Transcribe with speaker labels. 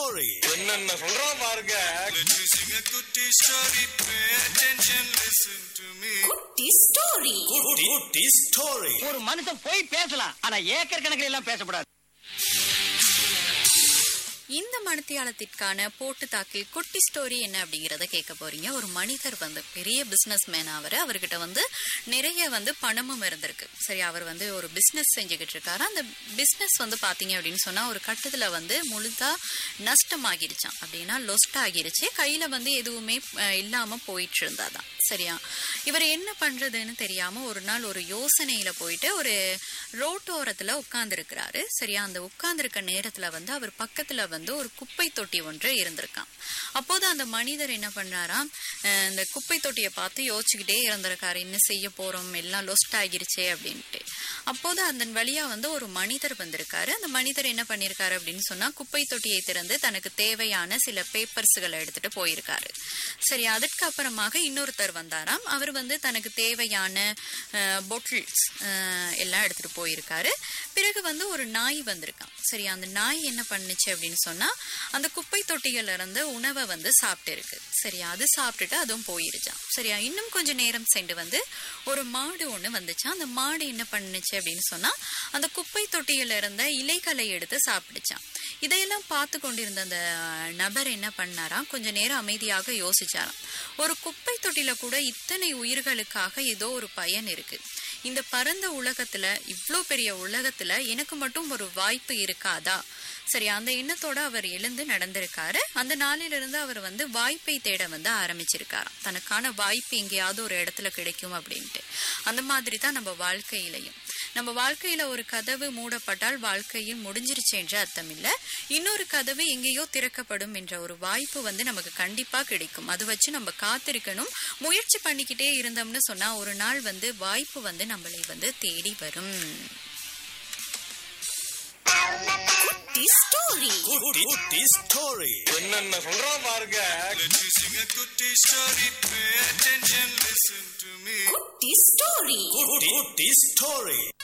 Speaker 1: story.
Speaker 2: என்னென்ன சொல்றான் பாருங்க
Speaker 3: Let me sing a kutti story. Pay attention, listen to me.
Speaker 4: Kutti story
Speaker 1: Kutti, Kutti story.
Speaker 5: ஒரு மனுஷன் போய் பேசலாம் ஆனா ஏக்கர் கணக்கில் எல்லாம் பேசக்கூடாது
Speaker 6: இந்த மணித்தியாலத்திற்கான போட்டு தாக்கில் குட்டி ஸ்டோரி என்ன அப்படிங்கறத கேட்க போறீங்க ஒரு மனிதர் வந்து பெரிய பிசினஸ் மேன் அவர் அவர்கிட்ட வந்து நிறைய வந்து பணமும் இருந்திருக்கு சரி அவர் வந்து ஒரு பிசினஸ் செஞ்சுக்கிட்டு இருக்காரு அந்த பிசினஸ் வந்து பாத்தீங்க அப்படின்னு சொன்னா ஒரு கட்டத்துல வந்து முழுதா நஷ்டமாகிருச்சான் அப்படின்னா லொஸ்ட் ஆகிருச்சு கையில வந்து எதுவுமே அஹ், இல்லாம போயிட்டு இருந்தாதான் சரியா இவர் என்ன பண்றதுன்னு தெரியாம ஒரு நாள் ஒரு யோசனையில போயிட்டு ஒரு ரோட்டோரத்துல உட்கார்ந்து இருக்கிறாரு சரியா அந்த உட்கார்ந்திருக்க நேரத்துல வந்து அவர் பக்கத்துல வந்து ஒரு குப்பை தொட்டி ஒன்று இருந்திருக்கான் அப்போது அந்த மனிதர் என்ன பண்றாராம் அஹ் இந்த குப்பை தொட்டியை பார்த்து யோசிச்சுக்கிட்டே இருந்திருக்காரு என்ன செய்ய போறோம் எல்லாம் லொஸ்ட் ஆகிருச்சே அப்படின்ட்டு அப்போது அந்த வழியா வந்து ஒரு மனிதர் வந்திருக்காரு அந்த மனிதர் என்ன பண்ணிருக்காரு அப்படின்னு சொன்னா குப்பை தொட்டியை திறந்து தனக்கு தேவையான சில பேப்பர்ஸ்களை எடுத்துட்டு போயிருக்காரு சரி அதற்கு அப்புறமாக இன்னொருத்தர் வந்தாராம் அவர் வந்து தனக்கு தேவையான பொட்டில்ஸ் எல்லாம் எடுத்துட்டு போயிருக்காரு பிறகு வந்து ஒரு நாய் வந்திருக்கான் சரி அந்த நாய் என்ன பண்ணுச்சு அப்படின்னு சொன்னா அந்த குப்பை தொட்டிகள்ல இருந்து உணவை வந்து சாப்பிட்டு இருக்கு சரியா அது சாப்பிட்டுட்டு அதுவும் போயிருச்சான் சரியா இன்னும் கொஞ்சம் நேரம் சென்று வந்து ஒரு மாடு ஒண்ணு வந்துச்சான் அந்த மாடு என்ன பண்ணுச்சு அப்படின்னு சொன்னா அந்த குப்பை தொட்டியில இருந்த இலைகளை எடுத்து சாப்பிடுச்சான் இதையெல்லாம் பார்த்து கொண்டிருந்த அந்த நபர் என்ன பண்ணாராம் கொஞ்ச நேரம் அமைதியாக யோசிச்சாராம் ஒரு குப்பை தொட்டில கூட இத்தனை உயிர்களுக்காக ஏதோ ஒரு பயன் இருக்கு இந்த பரந்த உலகத்துல இவ்ளோ பெரிய உலகத்துல எனக்கு மட்டும் ஒரு வாய்ப்பு இருக்காதா சரி அந்த எண்ணத்தோட அவர் எழுந்து நடந்திருக்காரு அந்த நாளிலிருந்து அவர் வந்து வாய்ப்பை தேட வந்து ஆரம்பிச்சிருக்காராம் தனக்கான வாய்ப்பு எங்கேயாவது ஒரு இடத்துல கிடைக்கும் அப்படின்ட்டு அந்த மாதிரி தான் நம்ம வாழ்க்கையிலையும் நம்ம வாழ்க்கையில ஒரு கதவு மூடப்பட்டால் வாழ்க்கையில் முடிஞ்சிருச்சு என்ற அர்த்தம் இல்ல இன்னொரு கதவு எங்கேயோ திறக்கப்படும் என்ற ஒரு வாய்ப்பு வந்து நமக்கு கண்டிப்பா கிடைக்கும் அது வச்சு நம்ம காத்திருக்கணும் முயற்சி பண்ணிக்கிட்டே இருந்தோம்னு சொன்னா ஒரு நாள் வந்து வாய்ப்பு வந்து நம்மளை வந்து தேடி வரும்
Speaker 4: குட்டி ஸ்டோரி
Speaker 1: Kutti, Kutti story.
Speaker 2: என்னென்ன சொல்றான் பாருங்க
Speaker 3: Let me sing a kutti story. Pay attention, listen to me.
Speaker 4: Kutti story
Speaker 1: Kutti, Kutti story.